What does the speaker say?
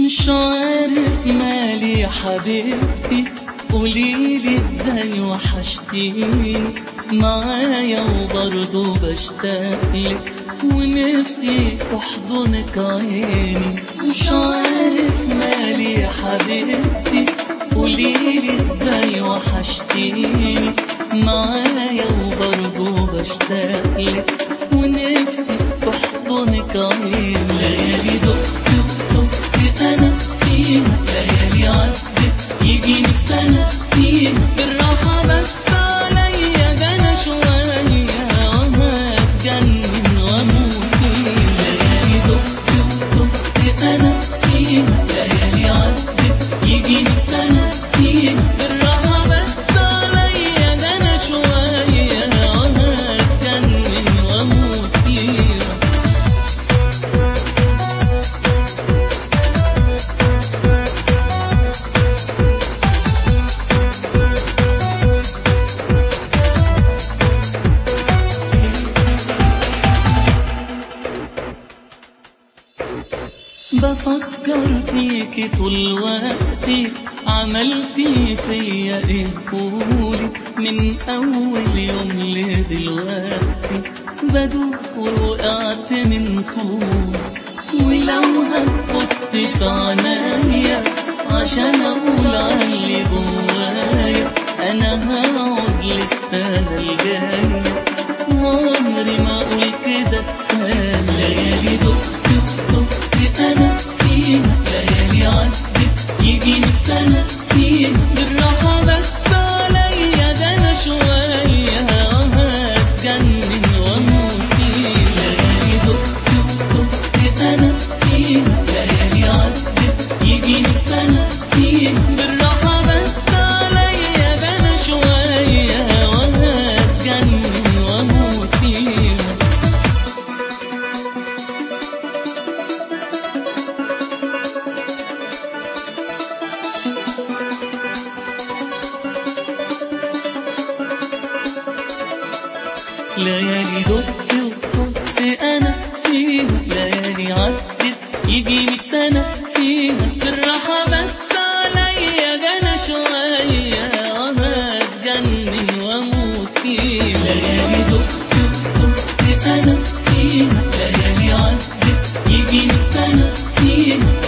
مش عارف مالي يا حبيبتي قوليلي ازاي وحشتيني معايا وبرضه بشتاقلك ونفسي تحضنك عيني مش عارف مالي يا حبيبتي قوليلي ازاي وحشتيني معايا وبرضه بشتاقلك ونفسي تحضنك عيني ليالي دقت ودقت انا فيها ليالي عدت يجي ميت سنة فيها بالراحة بس عليا ده انا شوية وهتجنن واموت فيها ليالي دقت ودقت انا فيها ليالي عدت يجي ميت سنة فيها بالراحة بس عليا ده انا شوية وهتجنن واموت فيها بفكر فيكي طول وقتي عملتي فيا ايه قولي من اول يوم لدلوقتي بدوخ ووقعت من طول ولو هتبص في عنايا عشان اقول عاللي جوايا انا هقعد للسنة الجاية وعمري ما اقول كده كفاية ليالي دقت دقت انا فيها ليالي عدت يجي ميت سنة فيها بالراحة بس عليا ده انا شوية هتجنن واموت فيها ليالي دقت دقت انا فيها ليالي عدت يجي ميت سنة فيها بالراحة بس عليا ده انا شوية وهتجنن واموت فيها ليالي دقت ودقت انا فيها ليالي عدت يجي ميت سنة فيها بالراحة بس عليا جنى شوية وهتجنن واموت فيها ليالي دقت ودقت انا فيها ليالي عدت يجي ميت سنة فيها